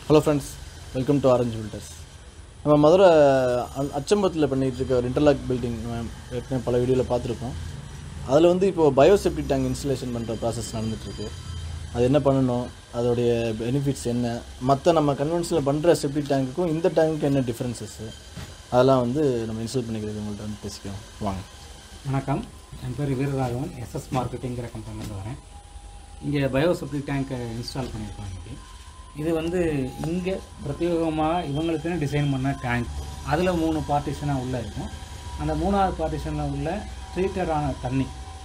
Hello friends welcome to orange builders நம்ம மதுரை அ- அச்சம்பத்தில் பண்ணிகிட்டு இருக்க ஒரு இன்டர்லாக் பில்டிங் நம்ம ஏற்கனவே பல வீடியோவில் பார்த்துருக்கோம் அதில் வந்து இப்போது பயோசெப்டி டேங்க் இன்ஸ்டலேஷன் பண்ணுற ப்ராசஸ் நடந்துகிட்ருக்கு அது என்ன பண்ணணும் அதோடைய பெனிஃபிட்ஸ் என்ன மற்ற நம்ம கன்வென்ஷனில் பண்ணுற செப்டி டேங்க்குக்கும் இந்த டேங்க்குக்கும் என்ன டிஃப்ரென்சஸ்ஸு அதெல்லாம் வந்து நம்ம இன்ஸ்டால் பண்ணிக்கிறது உங்கள்கிட்ட வந்து பேசிக்கலாம் வாங்க வணக்கம் என் பேர் வீரராகவன் எஸ்எஸ் மார்க்கெட்டிங்கிற கம்பெனிலேருந்து வரேன் இங்கே பயோசப்ளி டேங்க்கை இன்ஸ்டால் பண்ணியிருக்கோம் இன்னைக்கு இது வந்து இங்கே பிரத்யேகமாக இவங்களுக்குன்னு டிசைன் பண்ண டேங்க் அதில் மூணு பார்ட்டிஷனாக உள்ளே இருக்கும் அந்த மூணாவது பார்ட்டிஷனில் உள்ள ட்ரீட்டடான தண்ணி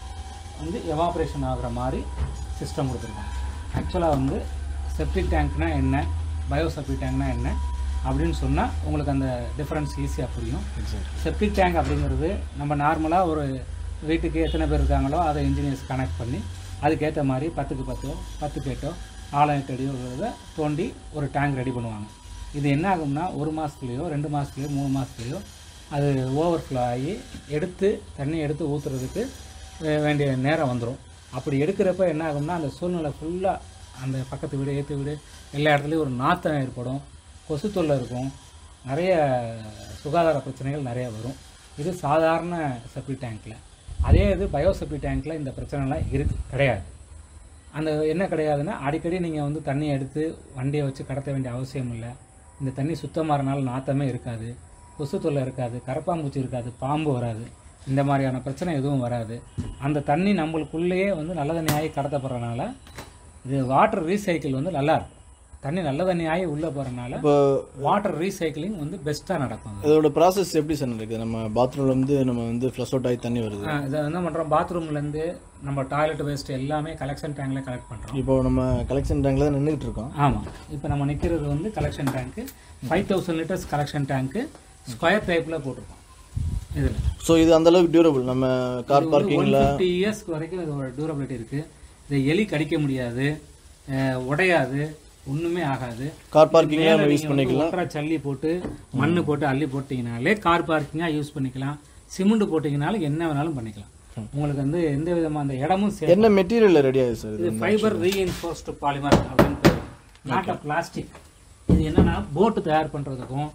வந்து எவாப்ரேஷன் ஆகுற மாதிரி சிஸ்டம் கொடுத்துருக்கோம் ஆக்சுவலாக வந்து செப்டிக் டேங்க்னா என்ன பயோசெப்டிக் டேங்க்னா என்ன அப்படின்னு சொன்னால் உங்களுக்கு அந்த டிஃப்ரென்ஸ் ஈஸியாக புரியும் செப்டிக் டேங்க் அப்படிங்கிறது நம்ம நார்மலாக ஒரு வீட்டுக்கு எத்தனை பேர் இருக்காங்களோ அதை இன்ஜினியர்ஸ் கனெக்ட் பண்ணி அதுக்கேற்ற மாதிரி பத்துக்கு பத்தோ பத்துக்கு எட்டோ ஆயிரம் எட்டு அடியோங்கிறத தோண்டி ஒரு டேங்க் ரெடி பண்ணுவாங்க இது என்ன ஆகும்னா ஒரு மாதத்துலேயோ ரெண்டு மாதத்துலையோ மூணு மாதத்துலையோ அது ஓவர்ஃப்ளோ ஆகி எடுத்து தண்ணி எடுத்து ஊற்றுறதுக்கு வேண்டிய நேரம் வந்துடும் அப்படி எடுக்கிறப்ப என்ன ஆகும்னா அந்த சூழ்நிலை ஃபுல்லாக அந்த பக்கத்து வீடு ஏற்று வீடு எல்லா இடத்துலையும் ஒரு நாத்தம் ஏற்படும் கொசு தொல்லை இருக்கும் நிறைய சுகாதார பிரச்சனைகள் நிறைய வரும் இது சாதாரண செப்டி டேங்க்கில் அதே இது பயோசெப்டி டேங்க்கில் இந்த பிரச்சனைலாம் இருக்கு கிடையாது அந்த என்ன கிடையாதுன்னா அடிக்கடி நீங்கள் வந்து தண்ணி எடுத்து வண்டியை வச்சு கடத்த வேண்டிய அவசியம் இல்லை இந்த தண்ணி சுத்தமாகறனால நாத்தமே இருக்காது கொசு தொல்லை இருக்காது கரப்பாம்பூச்சி இருக்காது பாம்பு வராது இந்த மாதிரியான பிரச்சனை எதுவும் வராது அந்த தண்ணி நம்மளுக்குள்ளேயே வந்து நல்ல தண்ணியாகி கடத்தப்படுறதுனால இது வாட்டர் ரீசைக்கிள் வந்து நல்லா இருக்கும் தண்ணி நல்ல தண்ணியாகி உள்ளே போகிறனால இப்போ வாட்டர் ரீசைக்கிளிங் வந்து பெஸ்ட்டாக நடக்கும் இதோட ப்ராசஸ் எப்படி சார் நடக்குது நம்ம பாத்ரூம்ல இருந்து நம்ம வந்து ஃப்ளஷ் அவுட் ஆகி தண்ணி வருது ஆ, இதை என்ன பண்ணுறோம் பாத்ரூம்லேருந்து நம்ம டாய்லெட் வேஸ்ட் எல்லாமே கலெக்ஷன் டேங்கில் கலெக்ட் பண்ணுறோம் இப்போ நம்ம கலெக்ஷன் டேங்க்ல தான் நின்றுட்டு இருக்கோம் ஆமாம் இப்போ நம்ம நிற்கிறது வந்து கலெக்ஷன் டேங்க்கு ஃபைவ் தௌசண்ட் லிட்டர்ஸ் கலெக்ஷன் டேங்க்கு ஸ்கொயர் டைப்பில் போட்டிருக்கோம் இதில் ஸோ இது அந்த அளவுக்கு டியூரபிள் நம்ம கார் ஒன் பார்க்கிங்ல ஃபிஃப்டி இயர்ஸ்க்கு வரைக்கும் இதோட டியூரபிலிட்டி இருக்குது இதை எலி கடிக்க முடியாது அஹ், உடையாது ஒன்றுமே ஆகாது கார் பார்க்கிங்ல மேல நம்ம யூஸ் நீங்க வந்து பண்ணிக்கலாம் ஒன்றரை சல்லி போட்டு மண்ணு போட்டு அள்ளி போட்டிங்கனாலே கார் பார்க்கிங்காக யூஸ் பண்ணிக்கலாம் சிமெண்ட் போட்டிங்கனாலும் என்ன வேணாலும் பண்ணிக்கலாம் உங்களுக்கு வந்து எந்த விதமாக அந்த இடமும் சே என்ன மெட்டீரியல்ல ரெடி ஆகுது சார் இது இது ஃபைபர் ரீஇன்ஃபோர்ஸ்டு பாலிமர் அப்படின்னு பேர் நாட் அ பிளாஸ்டிக் இது என்னன்னா போட்டு தயார் பண்ணுறதுக்கும்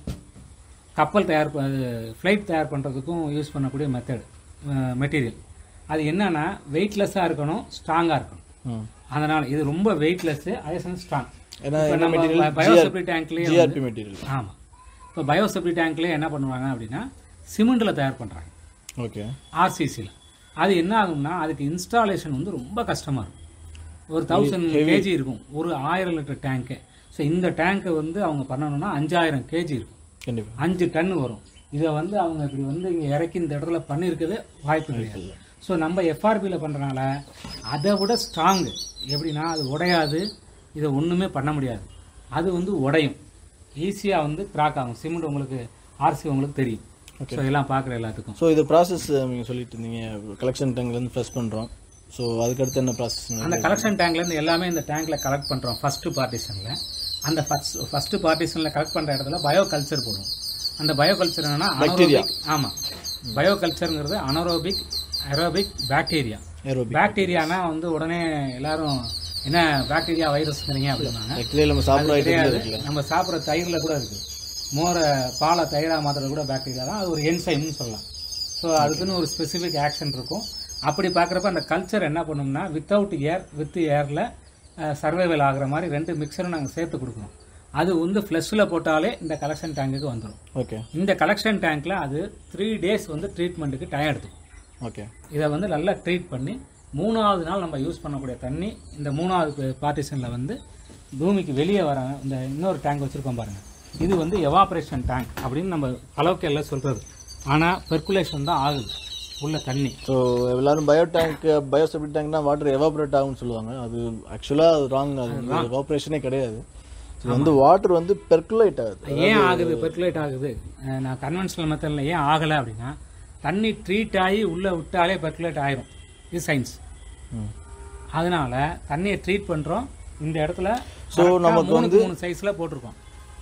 கப்பல் தயார் ஃப்ளைட் தயார் பண்ணுறதுக்கும் யூஸ் பண்ணக்கூடிய மெத்தட் மெட்டீரியல் அது என்னன்னா வெயிட்லெஸ்ஸாக இருக்கணும் ஸ்ட்ராங்காக இருக்கணும் ம். அதனால் இது ரொம்ப வெயிட்லெஸ்ஸு அதே சமயம் ஸ்ட்ராங் ஏன்னா இப்போ என்ன நம்ம மெட்டீரியல் பயோசெப்டி டேங்க்லேயே ஜிஆர்பி மெட்டீரியல் ஆமாம் இப்போ பயோசெப்டி டேங்க்லேயே என்ன பண்ணுவாங்க அப்படின்னா சிமெண்ட்டில் தயார் பண்ணுறாங்க ஓகே ஆர்சிசியில் அது என்ன ஆகும்னா அதுக்கு இன்ஸ்டாலேஷன் வந்து ரொம்ப கஷ்டமாக இருக்கும் ஒரு தௌசண்ட் கேஜி இருக்கும் ஒரு ஆயிரம் லிட்டர் டேங்க்கு ஸோ இந்த டேங்க்கை வந்து அவங்க பண்ணணும்னா அஞ்சாயிரம் கேஜி இருக்கும் கண்டிப்பா அஞ்சு டன் வரும் இதை வந்து அவங்க இப்படி வந்து இங்கே இறக்கி இந்த இடத்துல பண்ணியிருக்கிறது வாய்ப்பு கிடையாது ஸோ நம்ம எஃப்ஆர்பியில் பண்ணுறனால அதை விட ஸ்ட்ராங்கு எப்படின்னா அது உடையாது இதை ஒன்றுமே பண்ண முடியாது அது வந்து உடையும் ஈஸியாக வந்து கிராக் ஆகும் சிமெண்ட் உங்களுக்கு ஆர்சி உங்களுக்கு தெரியும் ஸோ எல்லாம் பார்க்குற எல்லாத்துக்கும் ஸோ இது ப்ராசஸ் நீங்கள் சொல்லிட்டு இருந்தீங்க கலெக்ஷன் டேங்க்லேருந்து ஃப்ரெஷ் பண்ணுறோம் ஸோ அதுக்கடுத்து என்ன ப்ராசஸ் அந்த கலெக்ஷன் டேங்க்லேருந்து எல்லாமே இந்த டேங்க்ல கலெக்ட் பண்ணுறோம் ஃபஸ்ட்டு பார்ட்டிஷனில் அந்த ஃபஸ்ட் ஃபஸ்ட்டு பார்ட்டிஷனில் கலெக்ட் பண்ணுற இடத்துல பயோ கல்ச்சர் போடுவோம் அந்த பயோ கல்ச்சர் என்னன்னா அனரோபிக் ஆமாம் பயோ கல்ச்சருங்கிறது அனரோபிக் அரோபிக் பாக்டீரியா ஏரோபி பாக்டீரியானா வந்து உடனே எல்லாரும் என்ன பாக்டீரியா வைரஸ்ங்கிறீங்க அப்படின்னாங்க ஆக்சுவலி நம்ம சாப்பிட்ற ஐட்டம் கிடையாது இருக்குல்ல நம்ம சாப்பிட்ற தயிரில் கூட இருக்குது மோரை பாலை தயிராக மாத்துறது கூட பாக்டீரியா தான் அது ஒரு என்சைம்னு சொல்லலாம் ஸோ அதுக்குன்னு ஒரு ஸ்பெசிஃபிக் ஆக்ஷன் இருக்கும் அப்படி பார்க்குறப்ப அந்த கல்ச்சர் என்ன பண்ணும்னா வித்தவுட் ஏர் வித் ஏரில் சர்வைவல் ஆகுற மாதிரி ரெண்டு மிக்சரும் நாங்கள் சேர்த்து கொடுக்கணும் அது வந்து ஃப்ளஷில் போட்டாலே இந்த கலெக்ஷன் டேங்குக்கு வந்துடும் ஓகே இந்த கலெக்ஷன் டேங்க்கில் அது த்ரீ டேஸ் வந்து ட்ரீட்மெண்ட்டுக்கு டைம் எடுத்துக்கும் ஓகே இதை வந்து நல்லா ட்ரீட் பண்ணி மூணாவது நாள் நம்ம யூஸ் பண்ணக்கூடிய தண்ணி இந்த மூணாவது பார்ட்டிஷனில் வந்து பூமிக்கு வெளியே வர இந்த இன்னொரு டேங்க் வச்சுருக்கோம் பாருங்கள் இது வந்து எவாப்ரேஷன் டேங்க் அப்படின்னு நம்ம அளவுக்கு எல்லாம் சொல்கிறது ஆனால் பெர்குலேஷன் தான் ஆகுது உள்ள தண்ணி ஸோ எல்லாரும் பயோ டேங்க் பயோசெப்டி டேங்க்னா வாட்டர் எவாபரேட் ஆகும்னு சொல்லுவாங்க அது ஆக்சுவலாக அது ராங் அது எவாபரேஷனே கிடையாது இது வந்து வாட்டர் வந்து பெர்குலேட் ஆகுது ஏன் ஆகுது பெர்குலேட் ஆகுது அஹ் நான் கன்வென்ஷனல் மெத்தடில் ஏன் ஆகலை அப்படின்னா தண்ணி ட்ரீட் ஆகி உள்ளே விட்டாலே பெர்குலேட் ஆயிரும் இது சயின்ஸ் ம். அதனால தண்ணியை ட்ரீட் பண்ணுறோம் இந்த இடத்துல So, correct ஆ நமக்கு மூணுக்கு மூணு சைஸில் போட்டிருக்கோம்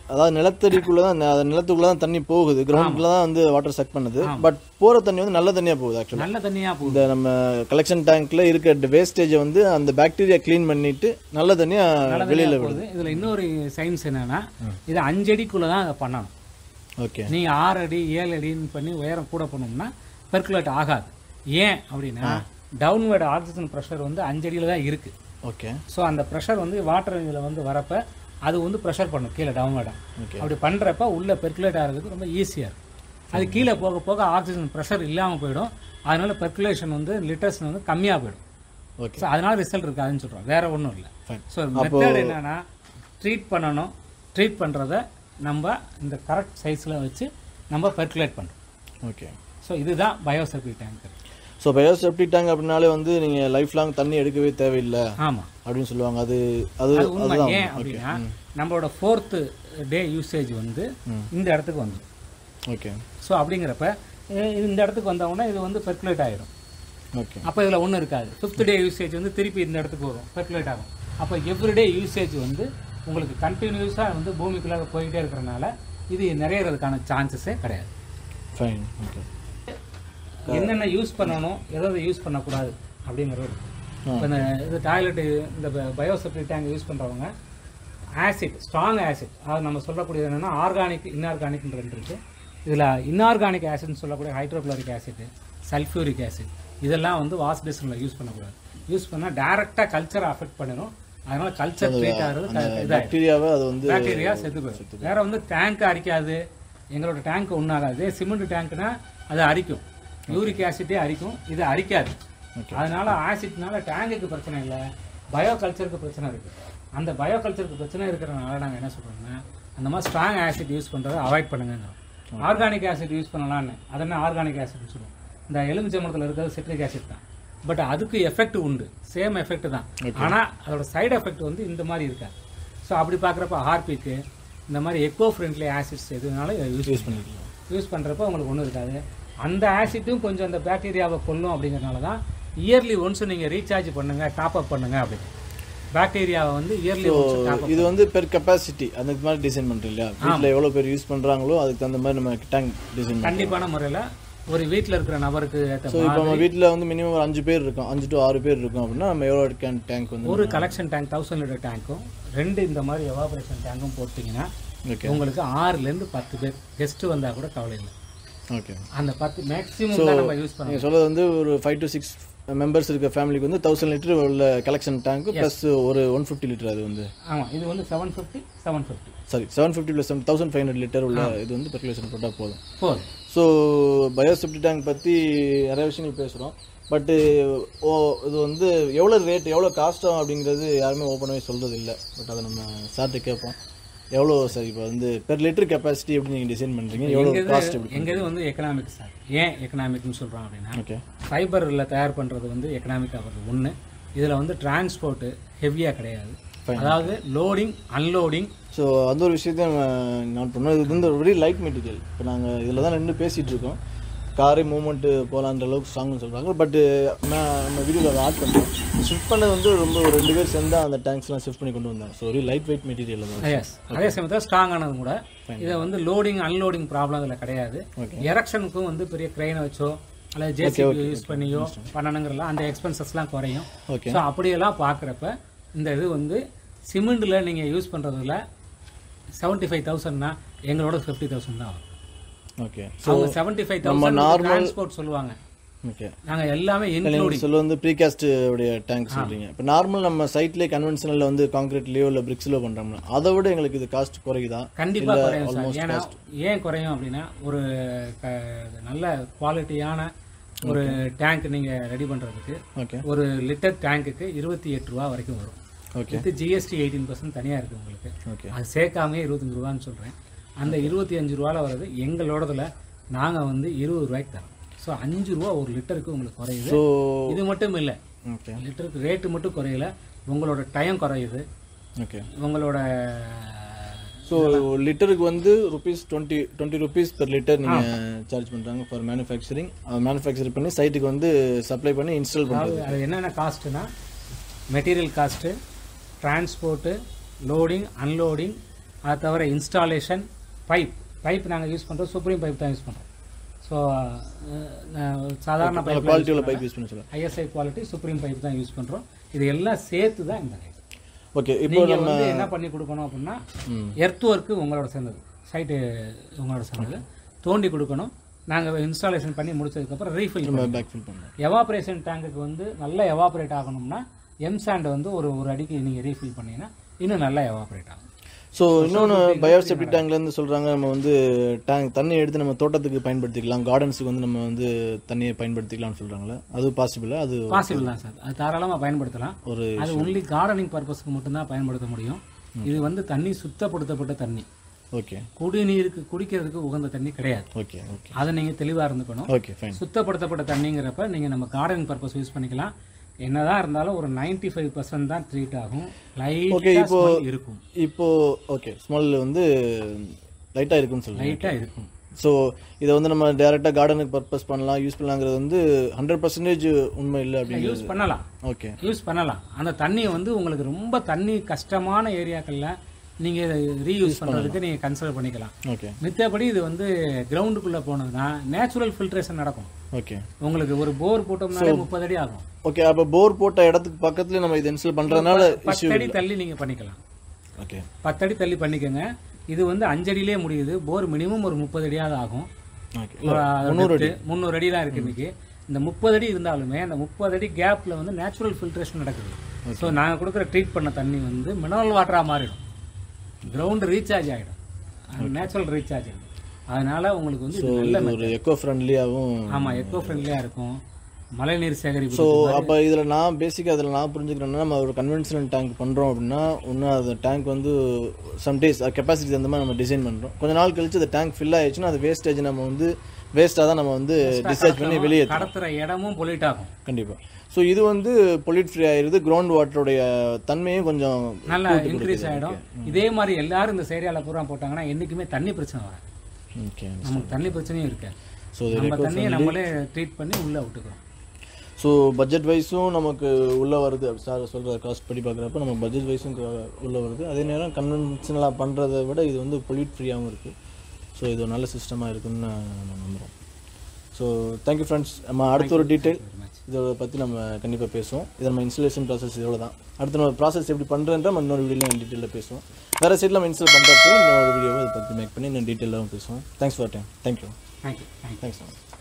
அதாவது நிலத்தடிக்குள்ள தான் அந்த நிலத்துக்குள்ள தான் தண்ணி போகுது கிரவுண்டுக்குள்ள தான் வந்து வாட்டர் சக் பண்ணுது பட் போற தண்ணி வந்து நல்ல தண்ணியா போகுது ஆக்சுவலா நல்ல தண்ணியாக போகுது இந்த நம்ம கலெக்ஷன் டேங்க்ல இருக்க வேஸ்டேஜை வந்து அந்த பாக்டீரியா க்ளீன் பண்ணிட்டு நல்ல தண்ணியா வெளியில விடுது போகுது இதில் இன்னொரு சயின்ஸ் என்னன்னா இது அஞ்சடிக்குள்ளே தான் அதை பண்ணணும் ஓகே நீங்கள் ஆறு அடி ஏழு அடின்னு பண்ணி உயரம் கூட பண்ணோம்னா பெர்குலேட் ஆகாது ஏன் அப்படின்னா டவுன்வேர்டு ஆக்சிஜன் ப்ரெஷர் வந்து அஞ்சடியில் தான் இருக்குது ஓகே ஸோ அந்த ப்ரெஷர் வந்து வாட்டர் இதில் வந்து வரப்ப அது வந்து ப்ரெஷர் பண்ணும் கீழே டவுன்வேர்டாக Okay. அப்படி பண்ணுறப்ப உள்ள பெர்குலேட் ஆகிறதுக்கு ரொம்ப ஈஸியாக இருக்கும் அது கீழே போக போக ஆக்சிஜன் ப்ரெஷர் இல்லாமல் போயிடும் அதனால பெர்குலேஷன் வந்து லிட்டர்ஸ் வந்து கம்மியாக போயிடும் ஓகே ஸோ அதனால ரிசல்ட் இருக்காதுன்னு சொல்கிறோம் வேற ஒன்றும் இல்லை Fine. ஸோ மெத்தட் என்னன்னா ட்ரீட் பண்ணணும் ட்ரீட் பண்ணுறத நம்ம இந்த கரெக்ட் சைஸில் வச்சு நம்ம பெர்குலேட் பண்ணுறோம் ஓகே ஸோ இதுதான் பயோசர்பி டேங்கர் ஸோ பயோசெப்டிக் டேங்க் அப்படின்னாலே வந்து நீங்க லைஃப் லாங் தண்ணி எடுக்கவே தேவையில்லை ஆமாம் அப்படின்னு சொல்லுவாங்க அது அது அது உண்மை அதுதான் ஏன் அப்படின்னா நம்மளோட ஃபோர்த்து டே யூசேஜ் வந்து இந்த இடத்துக்கு வந்துடும் ஓகே ஸோ அப்படிங்கிறப்ப இ- இந்த இடத்துக்கு வந்தவுடனே இது வந்து பெர்குலேட் ஆயிடும் ஓகே அப்போ இதில் ஒன்றும் இருக்காது ஃபிஃப்த் டே யூசேஜ் வந்து திருப்பி இந்த இடத்துக்கு வரும் பெர்குலேட் ஆகும் அப்போ எவ்ரிடே யூசேஜ் வந்து உங்களுக்கு கண்டினியூஸாக வந்து பூமிக்குள்ளாக போயிட்டே இருக்கிறனால இது நிறையறதுக்கான சான்சஸே கிடையாது ஃபைன் ஓகே என்னென்ன யூஸ் பண்ணணும் எதை யூஸ் பண்ணக்கூடாது அப்படிங்கிறது இருக்கு. இப்போ இந்த இது டாய்லெட் இந்த பயோசெப்டிக் டேங்க் யூஸ் பண்ணுறவங்க ஆசிட் ஸ்ட்ராங் ஆசிட் அது நம்ம சொல்லக்கூடியது என்னென்னா ஆர்கானிக் இன்ஆர்கானிக்னு ரெண்டு இருக்குது இதில் இன்ஆர்கானிக் ஆசிட்னு சொல்லக்கூடிய ஹைட்ரோக்ளோரிக் ஆசிட் சல்ஃபியூரிக் ஆசிட் இதெல்லாம் வந்து வாஷ் பேசனில் யூஸ் பண்ணக்கூடாது யூஸ் பண்ணால் டேரெக்டாக கல்ச்சரை அஃபெக்ட் பண்ணிடும் அதனால கல்ச்சர் ட்ரீட் ஆகிறது இதாகிடும் பாக்டீரியாவை அது வந்து பாக்டீரியா செத்து போயிடும் வேற வந்து டேங்க் அரிக்காது எங்களோட டேங்க் ஒன்றாகாது சிமெண்ட் டேங்க்னா அது அரிக்கும் யூரிக் ஆசிட்டே அரிக்கும் இது அரிக்காது அதனால ஆசிட்னால டேங்குக்கு பிரச்சனை இல்லை பயோ கல்ச்சருக்கு பிரச்சனை இருக்கு அந்த பயோ கல்ச்சருக்கு பிரச்சனை இருக்கிறனால நாங்கள் என்ன சொல்றோம்னா அந்த மாதிரி ஸ்ட்ராங் ஆசிட் யூஸ் பண்ணுறதை அவாய்ட் பண்ணுங்கிறோம் ஆர்கானிக் ஆசிட் யூஸ் பண்ணலான்னு அது என்ன ஆர்கானிக் ஆசிட்னு சொல்லுவோம் இந்த எலுமிச்சம்பழத்தில் இருக்கிறது சிட்ரிக் ஆசிட் தான் பட் அதுக்கு எஃபெக்ட் உண்டு சேம் எஃபெக்ட் தான் ஆனால் அதோட சைடு எஃபெக்ட் வந்து இந்த மாதிரி இருக்காது ஸோ அப்படி பார்க்குறப்ப ஹார்பிக்கு இந்த மாதிரி எக்கோ ஃப்ரெண்ட்லி ஆசிட்ஸ் எதுனாலும் யூஸ் யூஸ் பண்ணிக்கலாம் யூஸ் பண்ணுறப்ப உங்களுக்கு ஒன்றும் இருக்காது அந்த ஆசிட்டும் கொஞ்சம் அந்த பாக்டீரியாவை கொல்லும் அப்படிங்கிறனால தான் இயர்லி ஒன்ஸ் நீங்கள் ரீசார்ஜ் பண்ணுங்க டாப் அப் பண்ணுங்க அப்படி பாக்டீரியாவை வந்து இயர்லி ஒன்ஸ் டாப் இது வந்து பெர் கெப்பாசிட்டி அந்த மாதிரி டிசைன் பண்றோம் இல்லையா வீட்டில் எவ்வளோ பேர் யூஸ் பண்றாங்களோ அதுக்கு தகுந்த மாதிரி நம்ம டேங்க் டிசைன் பண்ணுறோம் கண்டிப்பான முறையில் ஒரு வீட்டில் இருக்கிற நபருக்கு ஏற்ற ஸோ இப்போ நம்ம வீட்டில் வந்து மினிமம் ஒரு அஞ்சு பேர் இருக்கோம் அஞ்சு டு ஆறு பேர் இருக்கோம் அப்படின்னா நம்ம எவ்வளோ கேன் டேங்க் வந்து ஒரு கலெக்ஷன் டேங்க் தௌசண்ட் லிட்டர் டேங்க்கும் ரெண்டு இந்த மாதிரி எவாபரேஷன் டேங்க்கும் போட்டிங்கன்னா ஓகே உங்களுக்கு ஆறுலேருந்து பத்து பேர் கெஸ்ட்டு வந்தால் கூட கவலை இல்லை ஓகே அந்த பத்து மேக்ஸிமம் தான் நம்ம யூஸ் பண்ணலாம் நீங்கள் சொல்றது வந்து ஒரு ஃபைவ் டு சிக்ஸ் மெம்பர்ஸ் இருக்க ஃபேமிலிக்கு வந்து தௌசண்ட் லிட்டர் உள்ள கலெக்ஷன் டேங்க் ப்ளஸ் ஒரு ஒன் ஃபிஃப்டி லிட்டர் அது வந்து ஆமாம் இது வந்து seven fifty seven fifty sorry seven fifty plus thousand five hundred litre உள்ள இது வந்து பெர்குலேஷன் போட்டால் போதும் போதும் ஸோ பயோசெப்டி டேங்க் பற்றி நிறைய விஷயங்கள் பேசுகிறோம் பட்டு ஓ இது வந்து எவ்வளோ ரேட் எவ்வளோ காஸ்ட்டும் அப்படிங்கிறது யாருமே ஓப்பனாகவே சொல்கிறது இல்லை பட் அதை நம்ம சார்ட்டு கேட்போம் எவ்வளோ சார் இப்போ வந்து பெர் லிட்டர் கெப்பாசிட்டி எப்படி நீங்கள் டிசைன் பண்ணுறீங்க எவ்வளோ காஸ்ட் எப்படி எங்க இது வந்து எக்கனாமிக் சார் ஏன் எக்கனாமிக்னு சொல்கிறோம் அப்படின்னா ஓகே ஃபைபரில் தயார் பண்ணுறது வந்து எக்கனாமிக்காக வருது ஒன்று இதில் வந்து டிரான்ஸ்போர்ட்டு ஹெவியாக கிடையாது அதாவது லோடிங் அன்லோடிங் ஸோ அந்த ஒரு விஷயத்தையும் நம்ம நோட் பண்ணோம் இது வந்து வெரி லைட் மெட்டீரியல் இப்போ நாங்கள் இதில் தான் நின்று பேசிகிட்டு இருக்கோம் காரே மூவ்மெண்ட்டு போகலான்ற அளவுக்கு ஸ்ட்ராங்னு சொல்கிறாங்க பட்டு நம்ம வீடியோவில் அதை ஆட் பண்ணுறோம் ஷிஃப்ட் பண்ணது வந்து ரொம்ப ஒரு ரெண்டு பேர் சேர்ந்து அந்த டேங்க்ஸ்லாம் ஷிஃப்ட் பண்ணி கொண்டு வந்தாங்க so very light weight material தான் எஸ் அதே சமயத்தில் ஸ்ட்ராங்கானது கூட இதை வந்து லோடிங் அன்லோடிங் ப்ராப்ளம் இதில் கிடையாது எரக்ஷனுக்கும் வந்து பெரிய க்ரெயினை வச்சோ அல்லது ஜேசிபி யூஸ் பண்ணியோ பண்ணணுங்கிறலாம் அந்த எக்ஸ்பென்சஸ்லாம் குறையும் ஓகே ஸோ அப்படியெல்லாம் பார்க்குறப்ப இந்த இது வந்து சிமெண்டில் நீங்கள் யூஸ் பண்ணுறதுல செவன்ட்டி ஃபைவ் தௌசண்ட்னா எங்களோட ஃபிஃப்டி தௌசண்ட் தான் வரும் ஓகே அவங்க செவன்ட்டி ஃபைவ் தௌசண்ட் டிரான்ஸ்போர்ட் சொல்லுவாங்க ஓகே நாங்கள் எல்லாமே நீங்கள் இன்க்ளூடிங் சொல்ல வந்து ப்ரீகாஸ்ட் உடைய டேங்க் சொல்றீங்க இப்போ நார்மல் நம்ம சைட்லேயே கன்வென்ஷனலில் வந்து கான்கிரீட்லேயோ இல்லை பிரிக்ஸ்லோ பண்ணுறோம்னா அதை விட எங்களுக்கு இது காஸ்ட் குறையுதா கண்டிப்பாக குறையும் சார் ஏன்னா ஏன் குறையும் அப்படின்னா ஒரு க- நல்ல குவாலிட்டியான ஒரு டேங்க் நீங்கள் ரெடி பண்ணுறதுக்கு ஓகே ஒரு லிட்டர் டேங்க்குக்கு இருபத்தி எட்டு ரூபா வரைக்கும் வரும் ஓகே இது ஜிஎஸ்டி எயிட்டீன் பர்சன்ட் தனியாக இருக்குது உங்களுக்கு ஓகே அது சேர்க்காமே இருபத்தஞ்சு ரூபான்னு சொல்கிறேன் அந்த இருபத்தி அஞ்சு ரூபாவில் வர்றது எங்களோடதுல நாங்கள் வந்து இருபது ரூபாய்க்கு தரோம் ஸோ அஞ்சு ரூபா ஒரு லிட்டருக்கு உங்களுக்கு குறையுது ஸோ இது மட்டும் இல்லை ஓகே லிட்டருக்கு ரேட்டு மட்டும் குறையல உங்களோட டைம் குறையுது ஓகே உங்களோட ஸோ லிட்டருக்கு வந்து rupees twenty twenty rupees per litre நீங்கள் சார்ஜ் பண்ணுறாங்க ஃபார் மேனுஃபேக்சரிங் மேனுஃபேக்சர் பண்ணி சைட்டுக்கு வந்து சப்ளை பண்ணி இன்ஸ்டால் பண்ணுறது அதாவது அது என்னென்ன காஸ்ட்டுனா material cost transport loading unloading அது தவிர இன்ஸ்டாலேஷன் பைப் பைப் நாங்கள் யூஸ் பண்ணுறோம் சுப்ரீம் பைப் தான் யூஸ் பண்ணுறோம் ஸோ சாதாரண பைப் குவாலிட்டி உள்ள பைப் யூஸ் பண்ண சொல்லுங்கள் ஐஎஸ்ஐ குவாலிட்டி சுப்ரீம் பைப் தான் யூஸ் பண்ணுறோம் இது எல்லாம் சேர்த்து தான் இந்த ரேட் ஓகே இப்போ நீங்கள் வந்து என்ன பண்ணி கொடுக்கணும் அப்படின்னா ம் எர்த் ஒர்க்கு உங்களோட சேர்ந்தது சைட்டு உங்களோட சேர்ந்தது தோண்டி கொடுக்கணும் நாங்கள் இன்ஸ்டாலேஷன் பண்ணி முடிச்சதுக்கப்புறம் ரீஃபில் நம்ம பேக் ஃபில் பண்ணலாம் எவாப்ரேஷன் டேங்குக்கு வந்து நல்லா எவாப்ரேட் ஆகணும்னா எம் சாண்ட் வந்து ஒரு ஒரு அடிக்கு நீங்கள் ரீஃபில் பண்ணீங்கன்னா இன்னும் நல்லா எவாப்ரேட் ஆகும் ஸோ இன்னொன்று பயோசெப்டி டேங்க்லேருந்து சொல்கிறாங்க நம்ம வந்து டேங்க் தண்ணி எடுத்து நம்ம தோட்டத்துக்கு பயன்படுத்திக்கலாம் கார்டன்ஸுக்கு வந்து நம்ம வந்து தண்ணியை பயன்படுத்திக்கலாம்னு சொல்கிறாங்களே அது பாசிபிளா அது பாசிபிள் தான் சார் அது தாராளமாக பயன்படுத்தலாம் ஒரு அது ஒன்லி கார்டனிங் பர்பஸ்க்கு மட்டும்தான் பயன்படுத்த முடியும் இது வந்து தண்ணி சுத்தப்படுத்தப்பட்ட தண்ணி ஓகே குடிநீருக்கு குடிக்கிறதுக்கு உகந்த தண்ணி கிடையாது ஓகே ஓகே அதை நீங்கள் தெளிவாக இருந்துக்கணும் ஓகே ஃபைன் சுத்தப்படுத்தப்பட்ட தண்ணிங்கிறப்ப நீங்கள் நம்ம கார்டனிங் பர்பஸ் யூஸ் பண்ணிக்கலாம் என்னதான் இருந்தாலும் ஒரு 95% ஃபைவ் பர்சன்ட் தான் ட்ரீட் ஆகும் லைட்டாக இருக்கும் இப்போ ஓகே ஸ்மெல் வந்து லைட்டாக இருக்குன்னு சொல்லுங்கள் லைட்டாக இருக்கும் ஸோ இதை வந்து நம்ம டேரெக்டாக கார்டனுக்கு பர்பஸ் பண்ணலாம் யூஸ் பண்ணலாங்கிறது வந்து ஹண்ட்ரட் பர்சன்டேஜ் உண்மை இல்லை அப்படிங்கிறது யூஸ் பண்ணலாம் ஓகே யூஸ் பண்ணலாம் அந்த தண்ணியை வந்து உங்களுக்கு ரொம்ப தண்ணி கஷ்டமான ஏரியாக்களில் நீங்கள் ரீயூஸ் பண்ணுறதுக்கு நீங்கள் கன்சிடர் பண்ணிக்கலாம் ஓகே மித்தபடி இது வந்து கிரவுண்டுக்குள்ளே போனதுன்னா நேச்சுரல் ஃபில்ட்ரேஷன் நடக்கும் ஓகே உங்களுக்கு ஒரு போர் போட்டோம்னாலே முப்பது அடி ஆகும் ஓகே அப்போ போர் போட்ட இடத்துக்கு பக்கத்துல நம்ம இதை இன்ஸ்டால் பண்ணுறதுனால பத்து அடி தள்ளி நீங்கள் பண்ணிக்கலாம் ஓகே பத்தடி தள்ளி பண்ணிக்கோங்க இது வந்து அஞ்சடியிலே முடியுது போர் மினிமம் ஒரு முப்பது அடியாவது ஆகும் ஓகே முந்நூறு அடி முந்நூறு அடிலாம் இருக்கு இன்னைக்கு இந்த முப்பது அடி இருந்தாலுமே அந்த முப்பது அடி கேப்ல வந்து நேச்சுரல் ஃபில்ட்ரேஷன் நடக்குது ஸோ நாங்கள் கொடுக்குற ட்ரீட் பண்ண தண்ணி வந்து மினரல் வாட்டரா மாறிடும் கிரவுண்ட் ரீசார்ஜ் ஆகிடும் நேச்சுரல் ரீசார்ஜ் ஆகிடும் அதனால உங்களுக்கு வந்து இது நல்ல இது ஒரு எக்கோ ஃப்ரெண்ட்லியாகவும் ஆமா எக்கோ ஃப்ரெண்ட்லியா இருக்கும் மழைநீர் சேகரிப்பு ஸோ அப்போ இதில் நான் பேசிக்காக அதில் நான் புரிஞ்சுக்கிறேன்னா நம்ம ஒரு கன்வென்ஷனல் டேங்க் பண்ணுறோம் அப்படின்னா ஒன்றும் அது டேங்க் வந்து சம்டேஸ் கெப்பாசிட்டி தகுந்த மாதிரி நம்ம டிசைன் பண்ணுறோம் கொஞ்ச நாள் கழிச்சு அந்த டேங்க் ஃபில் ஆயிடுச்சுன்னா அது வேஸ்டேஜ் நம்ம வந்து வேஸ்ட்டாக தான் நம்ம வந்து டிஸ்சார்ஜ் பண்ணி வெளியே கடத்துற இடமும் பொலிட் ஆகும் கண்டிப்பாக ஸோ இது வந்து பொல்யூட் ஃப்ரீ ஆயிருது கிரவுண்ட் வாட்டருடைய தன்மையும் கொஞ்சம் நல்லா இன்க்ரீஸ் ஆயிடும் இதே மாதிரி எல்லாரும் இந்த ஏரியால பூரா போட்டாங்கன்னா என்னைக்குமே தண்ணி பிரச்சனை வராது ஓகே நமக்கு தண்ணி பிரச்சனையும் இருக்காது ஸோ இது நம்ம தண்ணியை நம்மளே ட்ரீட் பண்ணி உள்ள விட்டுக்கிறோம் ஸோ பட்ஜெட் வைஸும் நமக்கு உள்ளே வருது சார் சொல்கிற காஸ்ட் படி பார்க்குறப்ப நமக்கு பட்ஜெட் வைஸும் உள்ளே வருது அதே நேரம் கன்வென்ஷனலாக பண்ணுறதை விட இது வந்து பொல்யூட் ஃப்ரீயாகவும் இருக்குது ஸோ இது ஒரு நல்ல சிஸ்டமாக இருக்குன்னு நான் நம்புகிறோம் ஸோ தேங்க்யூ ஃப்ரெண்ட்ஸ் நம்ம அடுத்த ஒரு டீட்டெயில் வெரி மச் இதை பற்றி நம்ம கண்டிப்பாக பேசுவோம் இது நம்ம இன்ஸ்டலேஷன் ப்ராசஸ் இதோட தான் அடுத்து நம்ம ப்ராசஸ் எப்படி பண்ணுறன்ற நம்ம இன்னொரு வீடியோவில் டீட்டெயிலில் பேசுவோம் வேறு சைடில் நம்ம இன்ஸ்டால் பண்ணுறப்போ இன்னொரு வீடியோவை இதை பற்றி மேக் பண்ணி இன்னும் டீட்டெயிலாகவும் பேசுவோம் thanks for time thank you thank you thank you thanks